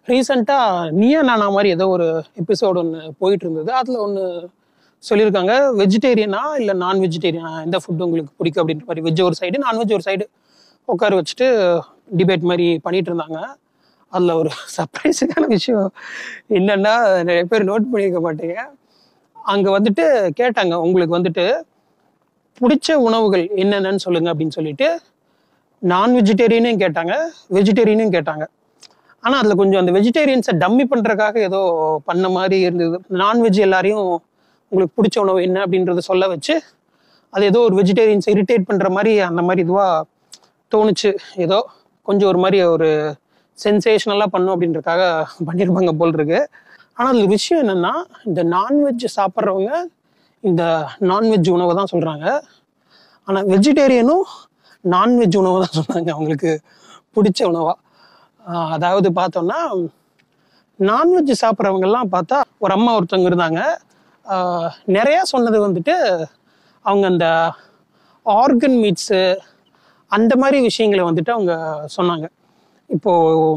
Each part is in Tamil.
ரீசெண்டாக நீயா நானா மாதிரி ஏதோ ஒரு எபிசோடு ஒன்று போயிட்டு இருந்தது அதில் ஒன்று சொல்லியிருக்காங்க வெஜிடேரியனா இல்லை நான் வெஜிடேரியனா எந்த ஃபுட் உங்களுக்கு பிடிக்கும் அப்படின்ற மாதிரி வெஜ் ஒரு சைடு நான்வெஜ் ஒரு சைடு உட்கார வச்சுட்டு டிபேட் மாதிரி பண்ணிட்டு இருந்தாங்க அதில் ஒரு சர்ப்ரைஸுக்கான விஷயம் என்னன்னா நிறைய பேர் நோட் பண்ணியிருக்க மாட்டீங்க அங்கே வந்துட்டு கேட்டாங்க உங்களுக்கு வந்துட்டு பிடிச்ச உணவுகள் என்னென்னு சொல்லுங்க அப்படின்னு சொல்லிட்டு நான் வெஜிடேரியனையும் கேட்டாங்க வெஜிடேரியனையும் கேட்டாங்க ஆனால் அதில் கொஞ்சம் அந்த வெஜிடேரியன்ஸை டம்மி பண்ணுறதுக்காக ஏதோ பண்ண மாதிரி இருந்தது நான்வெஜ் எல்லாரையும் உங்களுக்கு பிடிச்ச உணவு என்ன அப்படின்றத சொல்ல வச்சு அது ஏதோ ஒரு வெஜிடேரியன்ஸ் இரிட்டேட் பண்ணுற மாதிரி அந்த மாதிரி இதுவாக தோணுச்சு ஏதோ கொஞ்சம் ஒரு மாதிரி ஒரு சென்சேஷனலாக பண்ணும் அப்படின்றதுக்காக பண்ணியிருப்பாங்க போல் இருக்கு ஆனால் அதில் விஷயம் என்னென்னா இந்த நான்வெஜ் சாப்பிட்றவங்க இந்த நான்வெஜ் உணவை தான் சொல்கிறாங்க ஆனால் வெஜிடேரியனும் நான்வெஜ் உணவு தான் சொன்னாங்க அவங்களுக்கு பிடிச்ச உணவா ஆஹ் அதாவது பார்த்தோம்னா நான்வெஜ் சாப்பிட்றவங்கெல்லாம் பார்த்தா ஒரு அம்மா ஒருத்தவங்க இருந்தாங்க ஆஹ் நிறையா சொன்னது வந்துட்டு அவங்க அந்த ஆர்கன் மீட்ஸு அந்த மாதிரி விஷயங்களை வந்துட்டு அவங்க சொன்னாங்க இப்போது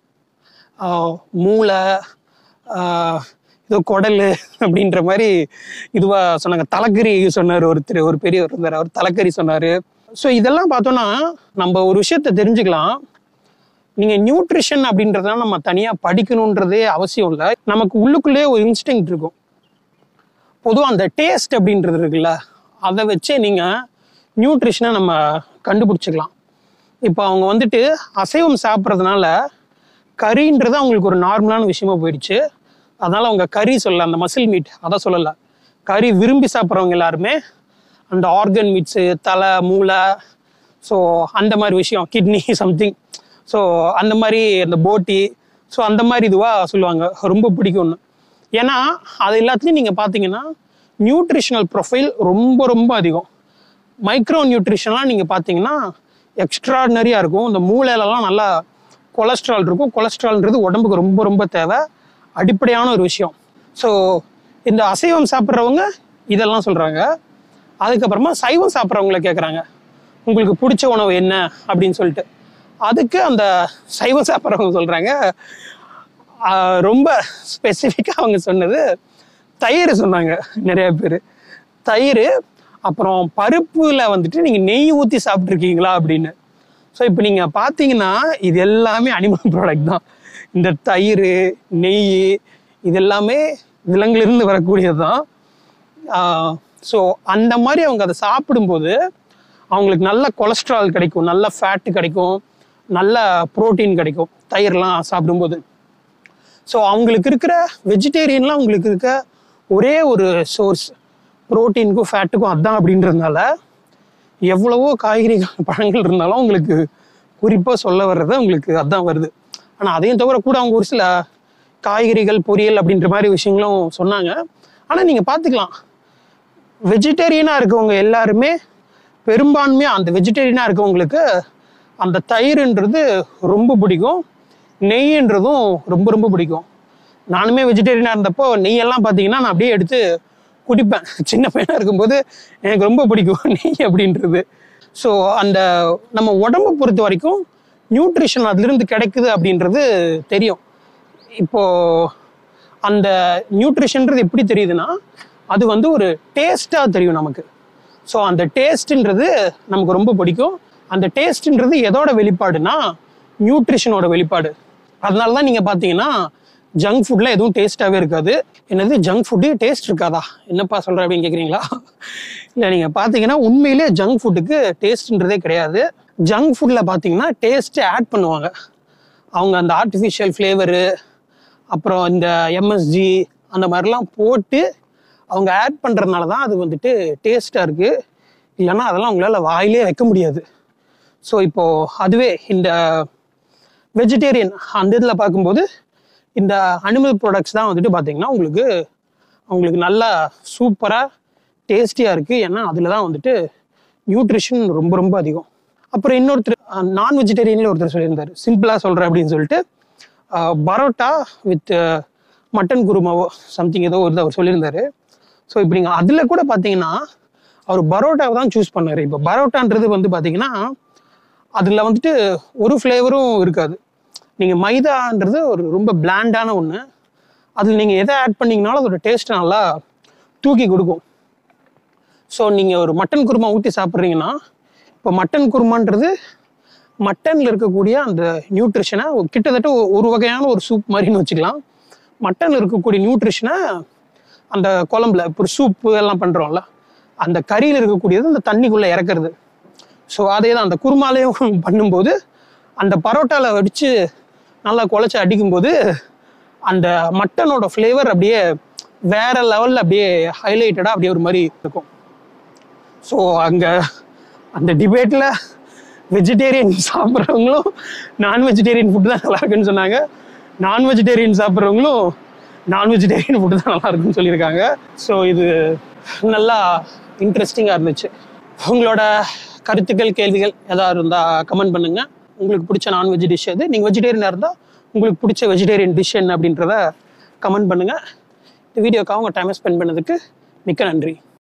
ஆஹ் மூளை ஆஹ் ஏதோ குடல் அப்படின்ற மாதிரி இதுவாக சொன்னாங்க தலைக்கறி சொன்னார் ஒருத்தர் ஒரு பெரியவர் இருந்தார் அவர் தலைக்கறி சொன்னார் ஸோ இதெல்லாம் பார்த்தோன்னா நம்ம ஒரு விஷயத்த தெரிஞ்சுக்கலாம் நீங்கள் நியூட்ரிஷன் அப்படின்றதெல்லாம் நம்ம தனியாக படிக்கணுன்றதே அவசியம் இல்லை நமக்கு உள்ளுக்குள்ளேயே ஒரு இன்ஸ்டிங் இருக்கும் பொதுவாக அந்த டேஸ்ட் அப்படின்றது இருக்குல்ல அதை வச்சே நீங்கள் நியூட்ரிஷனை நம்ம கண்டுபிடிச்சிக்கலாம் இப்போ அவங்க வந்துட்டு அசைவம் சாப்பிட்றதுனால கறின்றது அவங்களுக்கு ஒரு நார்மலான விஷயமா போயிடுச்சு அதனால அவங்க கறி சொல்லல அந்த மசில் மீட் அதை சொல்லலை கறி விரும்பி சாப்பிட்றவங்க எல்லாருமே அந்த ஆர்கன் மீட்ஸு தலை மூளை ஸோ அந்த மாதிரி விஷயம் கிட்னி சம்திங் ஸோ அந்த மாதிரி அந்த போட்டி ஸோ அந்த மாதிரி இதுவாக சொல்லுவாங்க ரொம்ப பிடிக்கும்னு ஏன்னா அது எல்லாத்துலேயும் நீங்கள் பார்த்தீங்கன்னா நியூட்ரிஷனல் ப்ரொஃபைல் ரொம்ப ரொம்ப அதிகம் மைக்ரோ நியூட்ரிஷன்லாம் நீங்கள் பார்த்தீங்கன்னா எக்ஸ்ட்ராடினரியாக இருக்கும் இந்த மூளையிலலாம் நல்லா கொலஸ்ட்ரால் இருக்கும் கொலஸ்ட்ரால்ன்றது உடம்புக்கு ரொம்ப ரொம்ப தேவை அடிப்படையான ஒரு விஷயம் ஸோ இந்த அசைவம் சாப்பிட்றவங்க இதெல்லாம் சொல்கிறாங்க அதுக்கப்புறமா சைவம் சாப்பிட்றவங்கள கேட்குறாங்க உங்களுக்கு பிடிச்ச உணவு என்ன அப்படின்னு சொல்லிட்டு அதுக்கு அந்த சைவம் சாப்பிட்றவங்க சொல்கிறாங்க ரொம்ப ஸ்பெசிஃபிக்காக அவங்க சொன்னது தயிர் சொன்னாங்க நிறைய பேர் தயிர் அப்புறம் பருப்புல வந்துட்டு நீங்கள் நெய் ஊற்றி சாப்பிட்ருக்கீங்களா அப்படின்னு ஸோ இப்போ நீங்கள் பார்த்தீங்கன்னா இது எல்லாமே அனிமல் ப்ராடக்ட் தான் இந்த தயிர் நெய் இது எல்லாமே விலங்குலேருந்து வரக்கூடியது தான் ஸோ அந்த மாதிரி அவங்க அதை சாப்பிடும்போது அவங்களுக்கு நல்ல கொலஸ்ட்ரால் கிடைக்கும் நல்ல ஃபேட்டு கிடைக்கும் நல்ல புரோட்டீன் கிடைக்கும் தயிர்லாம் சாப்பிடும்போது ஸோ அவங்களுக்கு இருக்கிற வெஜிடேரியன்லாம் அவங்களுக்கு இருக்க ஒரே ஒரு சோர்ஸ் ப்ரோட்டீனுக்கும் ஃபேட்டுக்கும் அதான் அப்படின்றதுனால எவ்வளவோ காய்கறிகள் பழங்கள் இருந்தாலும் உங்களுக்கு குறிப்பாக சொல்ல வர்றது உங்களுக்கு அதான் வருது ஆனால் அதையும் தவிர கூட அவங்க ஒரு சில காய்கறிகள் பொரியல் அப்படின்ற மாதிரி விஷயங்களும் சொன்னாங்க ஆனால் நீங்கள் பார்த்துக்கலாம் வெஜிடேரியனாக இருக்கவங்க எல்லாருமே பெரும்பான்மையாக அந்த வெஜிடேரியனாக இருக்கவங்களுக்கு அந்த தயிர்ன்றது ரொம்ப பிடிக்கும் நெய்ன்றதும் ரொம்ப ரொம்ப பிடிக்கும் நானுமே வெஜிடேரியனாக இருந்தப்போ நெய்யெல்லாம் பார்த்தீங்கன்னா நான் அப்படியே எடுத்து குடிப்பேன் சின்ன பையனாக இருக்கும்போது எனக்கு ரொம்ப பிடிக்கும் நெய் அப்படின்றது ஸோ அந்த நம்ம உடம்பை பொறுத்த வரைக்கும் நியூட்ரிஷன் அதுலேருந்து கிடைக்குது அப்படின்றது தெரியும் இப்போ அந்த நியூட்ரிஷன்றது எப்படி தெரியுதுன்னா அது வந்து ஒரு டேஸ்ட்டாக தெரியும் நமக்கு ஸோ அந்த டேஸ்ட்ன்றது நமக்கு ரொம்ப பிடிக்கும் அந்த டேஸ்ட்ன்றது எதோட வெளிப்பாடுனா நியூட்ரிஷனோட வெளிப்பாடு அதனால தான் நீங்கள் பார்த்தீங்கன்னா ஜங்க் ஃபுட்டில் எதுவும் டேஸ்ட்டாகவே இருக்காது என்னது ஜங்க் ஃபுட்டு டேஸ்ட் இருக்காதா என்னப்பா சொல்கிற அப்படின்னு கேட்குறீங்களா இல்லை நீங்கள் பார்த்தீங்கன்னா உண்மையிலே ஜங்க் ஃபுட்டுக்கு டேஸ்ட்ன்றதே கிடையாது ஜங்க் ஃபுட்டில் பார்த்தீங்கன்னா டேஸ்ட்டு ஆட் பண்ணுவாங்க அவங்க அந்த ஆர்டிஃபிஷியல் ஃப்ளேவரு அப்புறம் இந்த எம்எஸ்ஜி அந்த மாதிரிலாம் போட்டு அவங்க ஆட் பண்ணுறதுனால தான் அது வந்துட்டு டேஸ்ட்டாக இருக்குது இல்லைன்னா அதெல்லாம் அவங்களால வாயிலே வைக்க முடியாது ஸோ இப்போது அதுவே இந்த வெஜிடேரியன் அந்த இதில் பார்க்கும்போது இந்த அனிமல் ப்ராடக்ட்ஸ் தான் வந்துட்டு பார்த்தீங்கன்னா உங்களுக்கு அவங்களுக்கு நல்லா சூப்பராக டேஸ்டியாக இருக்குது ஏன்னா அதில் தான் வந்துட்டு நியூட்ரிஷன் ரொம்ப ரொம்ப அதிகம் அப்புறம் இன்னொருத்தர் நான் வெஜிடேரியனில் ஒருத்தர் சொல்லியிருந்தார் சிம்பிளாக சொல்கிறேன் அப்படின்னு சொல்லிட்டு பரோட்டா வித் மட்டன் குருமாவோ சம்திங் ஏதோ ஒரு அவர் சொல்லியிருந்தாரு ஸோ இப்போ நீங்கள் அதில் கூட பார்த்தீங்கன்னா அவர் பரோட்டாவை தான் சூஸ் பண்ணார் இப்போ பரோட்டான்றது வந்து பார்த்தீங்கன்னா அதில் வந்துட்டு ஒரு ஃப்ளேவரும் இருக்காது நீங்கள் மைதான்றது ஒரு ரொம்ப பிளாண்டான ஒன்று அதில் நீங்கள் எதை ஆட் பண்ணீங்கனாலும் அதோட டேஸ்ட் நல்லா தூக்கி கொடுக்கும் ஸோ நீங்கள் ஒரு மட்டன் குருமா ஊற்றி சாப்பிட்றீங்கன்னா இப்போ மட்டன் குருமான்றது மட்டனில் இருக்கக்கூடிய அந்த நியூட்ரிஷனை கிட்டத்தட்ட ஒ- ஒரு வகையான ஒரு சூப் மாதிரின்னு வச்சுக்கலாம் மட்டனில் இருக்கக்கூடிய நியூட்ரிஷனை அந்த குழம்புல இப்போ ஒரு சூப்பு எல்லாம் பண்ணுறோம்ல அந்த கறியில் இருக்கக்கூடியது அந்த தண்ணிக்குள்ளே இறக்குறது ஸோ அதே தான் அந்த குருமாலையும் பண்ணும்போது அந்த பரோட்டாவில் வடித்து நல்லா குழச்சி அடிக்கும்போது அந்த மட்டனோட ஃப்ளேவர் அப்படியே வேற லெவலில் அப்படியே ஹைலைட்டடாக அப்படியே ஒரு மாதிரி இருக்கும் ஸோ அங்கே அந்த டிபேட்டில் வெஜிடேரியன் சாப்பிட்றவங்களும் நான் வெஜிடேரியன் ஃபுட்டு தான் நல்லா இருக்குன்னு சொன்னாங்க நான் வெஜிடேரியன் சாப்பிட்றவங்களும் நான் வெஜிடேரியன் ஃபுட்டு தான் நல்லா இருக்குன்னு சொல்லியிருக்காங்க ஸோ இது நல்லா இன்ட்ரெஸ்டிங்காக இருந்துச்சு உங்களோட கருத்துக்கள் கேள்விகள் ஏதாவது இருந்தால் கமெண்ட் பண்ணுங்க உங்களுக்கு பிடிச்ச நான்வெஜ் டிஷ் எது நீங்கள் வெஜிடேரியனாக இருந்தால் உங்களுக்கு பிடிச்ச வெஜிடேரியன் டிஷ் என்ன அப்படின்றத கமெண்ட் பண்ணுங்க இந்த வீடியோக்காக உங்கள் டைமை ஸ்பெண்ட் பண்ணதுக்கு மிக்க நன்றி